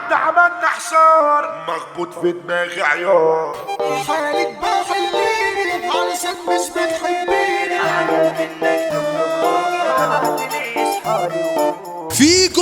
الارض عملنا حصار مخبوط في دماغي عيار حالك بحليني علشان مش بتحبيني فيجو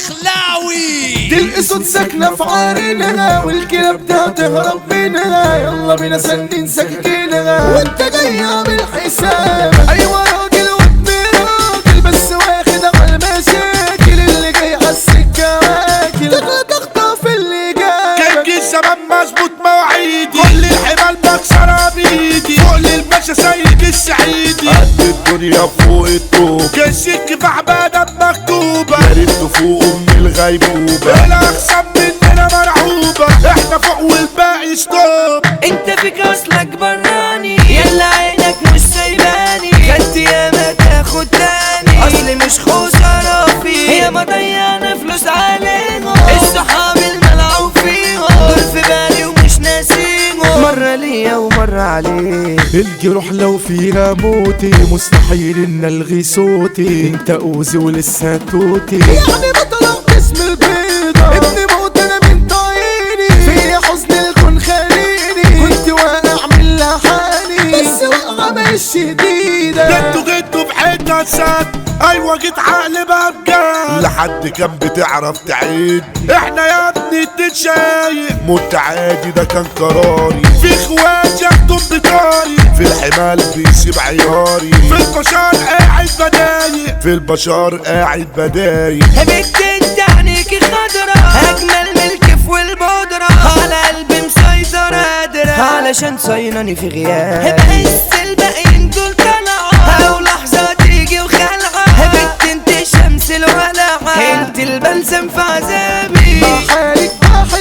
الدخلاوي دي الاسود ساكنة في عارنا والكلاب ده تهرب منها يلا بينا سنين سكينها وانت جاي عامل حساب ايوه راجل وابن راجل بس واخد على المشاكل اللي جاي على السكة واكل تغلط اخطاف اللي جاي كان جه زمان مظبوط مواعيدي كل الحمال بكسرها بايدي فوق الباشا سيد السعيدي قد الدنيا فوق الطوب كسك في عبادة مكتوبة يا ريت تفوقوا من الغيبوبة الأقسام مننا مرعوبة احنا فوق والباقي ستوب انت فيك اصلك براني يلا عينك مش سايباني خدت ياما تاخد تاني اصلي مش خسارة فيه هي ما ضيعنا فلوس عليهم الصحاب الملعوب فيهم دول في بالي ومش ناسيهم مرة ليا ومرة عليك الجروح لو فيها موتي مستحيل ان الغي صوتي انت اوزي ولسه توتي يعني بطلع اسم البيضة ابن موت انا من عيني في حزن الكون خليني كنت واقع من لحاني بس وقعة مش شديدة جيتوا جيتوا في حتة سد ايوه جيت عقل بقى بجد لحد كان بتعرف تعيد احنا يا ابني تتشايق موت عادي ده كان قراري في اخوات ياخدوا بطاري في الحمال بيسيب عياري في البشار قاعد بدايق في البشار قاعد بدايق بنت انت عينيكي خضرا اجمل من الكيف والبودرة على قلبي مسيطرة قادرة علشان صيناني في غياب بحس الباقيين دول طلعوا او لحظة تيجي وخلعة بنت انت شمس الولعة انت البلسم في عذابي حالك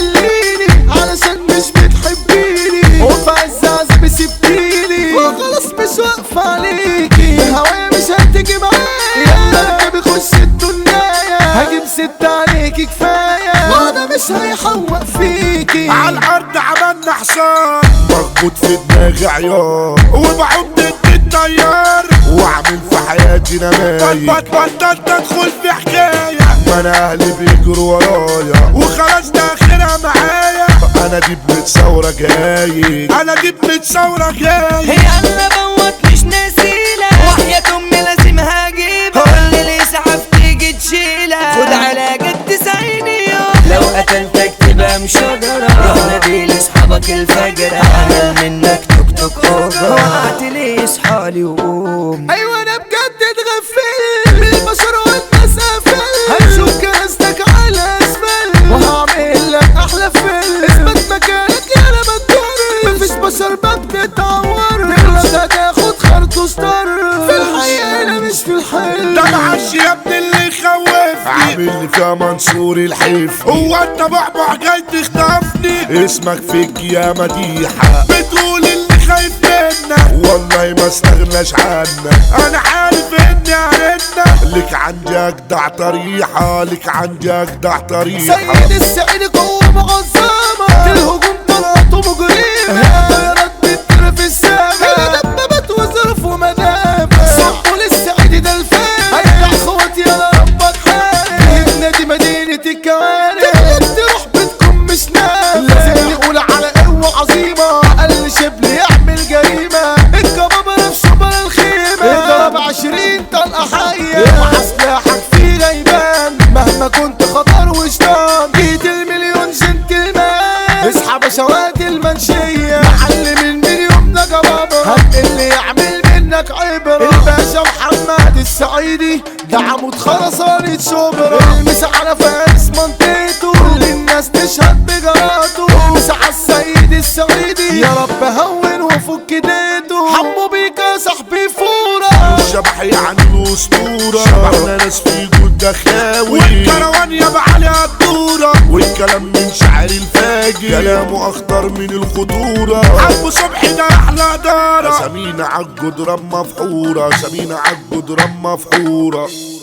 بحليني علشان مش بتحبيني وفي عز عذابي سبتيني وخلاص مش واقفة عليكي هوايا مش هتيجي معايا يلا اركبي خش الدنيايا هجيب ست عليكي كفاية وده مش هيحوق فيكي على الارض عملنا حصان مربوط في دماغي عيار وبعوم ضد التيار واعمل في حياتي نمايل بطلت ادخل في حكايه ما انا اهلي بيجروا ورايا وخلاص ده اخرها معايا انا دي ابنة ثورة جاي انا دي ابنة ثورة جاي هي انا بوت مش ناسيلة وحياة امي لازم هجيبها كل اللي يسعف تيجي تشيلها خد على جد تسعيني يوم لو قتلتك تبقى مش شجرة روح نادي لاصحابك الفجر اعمل منك توك توك اوفر وقعت لي اصحالي وقوم ايوه انا بجد اتغفلت بالبشر والناس قفل هنشوف كنستك على اسفل وهعمل لك احلى فيلم اثبت مكانك يا لما تضر مفيش بشر باب بتعور تغلط هتاخد خرطوش طر في الحقيقة انا مش في الحلم ده معش يا ابني اللي يخوفني عامل لي فيها منصور الحيف هو انت بعبع جاي تخطفني اسمك فيك يا مديحة بتقول اللي خايف منك والله ما استغناش عنك انا عارف اني عرفنا لك عندي اجدع طريحة لك عندي اجدع طريحة سيد السعيد قوة معظمة الهجوم طلعته مجرمة الطيارات بتطير في السماء دبابات وظرف ومدافع صبوا للسعيد ده الفارق هيفتح خواتي يا ربك حارق نادي مدينة الكوارث تغلب تروح بتكون مش نافع لازم نقول على قوة عظيمة أقل شبل يعمل جريمة الكبابرة في شبر الخيمة اضرب عشرين طلقة حية اوعى سلاحك في غيبان مهما كنت خطر وشطان جيت المليون جنتلمان اصحى بشوات المنشية معلم المليون ده جبابرة هات اللي يعمل منك عبرة الباشا محمد السعيدي ده عمود خرسانة شبرا المس على فارس منطقته كل الناس تشهد بجراته المس على السيد السعيدي يا رب هون وفك ديته حمو بيك يا صاحبي فورة الشبح يعني الاسطورة شبحنا ناس في جود دخاوي والكروان يا بعلي الدورة والكلام من شعر الفاجر كلامه اخطر من الخطورة عبو صبحي ده احلى دارة سمينا عالجدران مفحورة سمينا عالجدران مفحورة